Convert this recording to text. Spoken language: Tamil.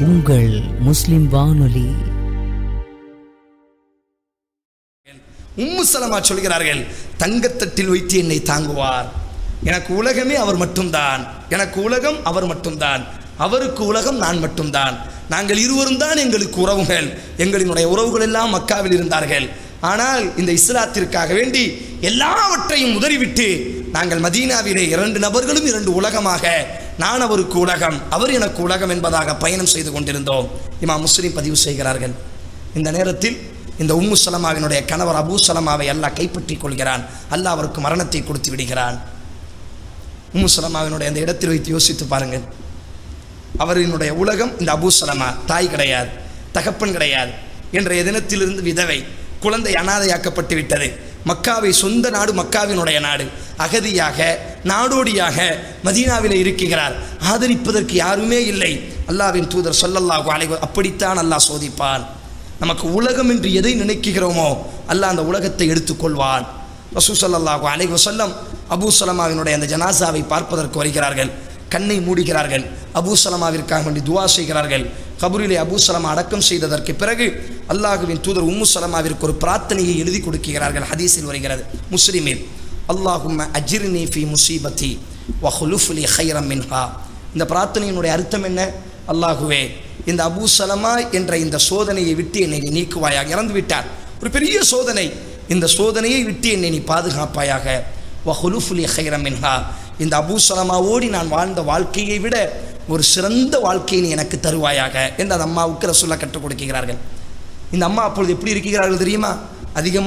உங்கள் முஸ்லிம் வானொலி உம்மு சலமா சொல்கிறார்கள் தங்கத்தட்டில் வைத்து என்னை தாங்குவார் எனக்கு உலகமே அவர் மட்டும்தான் எனக்கு உலகம் அவர் மட்டும்தான் அவருக்கு உலகம் நான் மட்டும்தான் நாங்கள் இருவரும் தான் எங்களுக்கு உறவுகள் எங்களினுடைய உறவுகள் எல்லாம் மக்காவில் இருந்தார்கள் ஆனால் இந்த இஸ்லாத்திற்காக வேண்டி எல்லாவற்றையும் உதறிவிட்டு நாங்கள் மதீனாவிலே இரண்டு நபர்களும் இரண்டு உலகமாக நான் அவருக்கு உலகம் அவர் எனக்கு உலகம் என்பதாக பயணம் செய்து கொண்டிருந்தோம் இமா முஸ்லீம் பதிவு செய்கிறார்கள் இந்த நேரத்தில் இந்த உம்மு சலமாவினுடைய கணவர் அபூ சலமாவை அல்லாஹ் கைப்பற்றிக் கொள்கிறான் அல்லாஹ் அவருக்கு மரணத்தை கொடுத்து விடுகிறான் உம்மு சலமாவினுடைய அந்த இடத்தில் வைத்து யோசித்து பாருங்கள் அவரினுடைய உலகம் இந்த அபூ சலமா தாய் கிடையாது தகப்பன் கிடையாது என்ற தினத்திலிருந்து விதவை குழந்தை அனாதையாக்கப்பட்டு விட்டது மக்காவை சொந்த நாடு மக்காவினுடைய நாடு அகதியாக நாடோடியாக மதீனாவிலே இருக்கிறார் ஆதரிப்பதற்கு யாருமே இல்லை அல்லாவின் தூதர் சொல்லல்லாஹு அலைஹி அப்படித்தான் அல்லாஹ் சோதிப்பான் நமக்கு உலகம் என்று எதை நினைக்கிறோமோ அல்லாஹ் அந்த உலகத்தை எடுத்துக்கொள்வான் ரசூ ஸல்லல்லாஹு அலைஹி வஸல்லம் அபூ சலமாவினுடைய அந்த ஜனாசாவை பார்ப்பதற்கு வருகிறார்கள் கண்ணை மூடுகிறார்கள் அபூ சலமாவிற்காக வேண்டி துவா செய்கிறார்கள் கபூரிலே அபூ சலமா அடக்கம் செய்ததற்கு பிறகு அல்லாஹுவின் தூதர் உம்மு சலமாவிற்கு ஒரு பிரார்த்தனையை எழுதி கொடுக்கிறார்கள் ஹதீஸில் வருகிறது முஸ்லிமில் அல்லாஹும்ம அஜிர்னி ஃபி முசீபத்தி வஹுலுஃபுலி ஹைரம் மின்ஹா இந்த பிரார்த்தனையினுடைய அர்த்தம் என்ன அல்லாஹுவே இந்த அபூ சலமா என்ற இந்த சோதனையை விட்டு என்னை நீ நீக்குவாயாக இறந்து விட்டார் ஒரு பெரிய சோதனை இந்த சோதனையை விட்டு என்னை நீ பாதுகாப்பாயாக வஹுலுஃபுலி ஹைரம் மின்ஹா இந்த அபூ சலமாவோடி நான் வாழ்ந்த வாழ்க்கையை விட ஒரு சிறந்த வாழ்க்கையை நீ எனக்கு தருவாயாக என்று அந்த அம்மாவுக்கு ரசூல்லா கற்றுக் கொடுக்கிறார்கள் இந்த அம்மா அப்பொழுது எப்படி இருக்கிறார்கள் தெரியுமா அதிகமாக